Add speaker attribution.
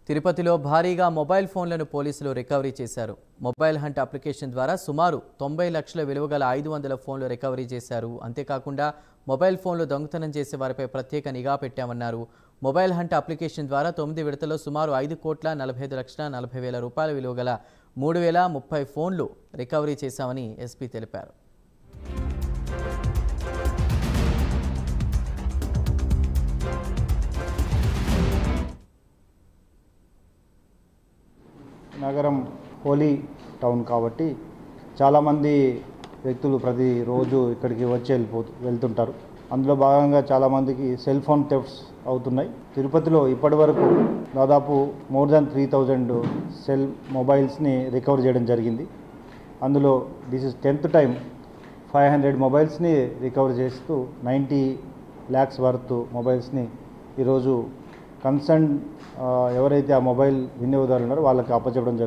Speaker 1: తిరుపతిలో భారీగా మొబైల్ ఫోన్లను పోలీసులు రికవరీ చేశారు మొబైల్ హంట్ అప్లికేషన్ ద్వారా సుమారు తొంభై లక్షల విలువ గల ఐదు వందల ఫోన్లు రికవరీ చేశారు అంతేకాకుండా మొబైల్ ఫోన్లు దొంగతనం చేసే వారిపై ప్రత్యేక నిఘా పెట్టామన్నారు మొబైల్ హంట్ అప్లికేషన్ ద్వారా తొమ్మిది విడతల్లో సుమారు ఐదు కోట్ల నలభై ఐదు లక్షల నలభై వేల రూపాయల విలువ గల మూడు వేల ముప్పై ఫోన్లు రికవరీ చేశామని ఎస్పీ తెలిపారు
Speaker 2: నగరం హోలీ టౌన్ కాబట్టి చాలామంది వ్యక్తులు ప్రతిరోజు ఇక్కడికి వచ్చి వెళ్ళిపోతు వెళ్తుంటారు అందులో భాగంగా చాలామందికి సెల్ ఫోన్ థెఫ్ట్స్ అవుతున్నాయి తిరుపతిలో ఇప్పటివరకు దాదాపు more than three thousand cell మొబైల్స్ని రికవర్ చేయడం జరిగింది అందులో this is tenth time five hundred మొబైల్స్ని రికవర్ చేస్తూ నైంటీ ల్యాక్స్ వర్త్ మొబైల్స్ని ఈరోజు కన్సర్న్ ఎవరైతే ఆ మొబైల్ వినియోగదారులు ఉన్నారో వాళ్ళకి అప్పచెప్పడం జరుగుతుంది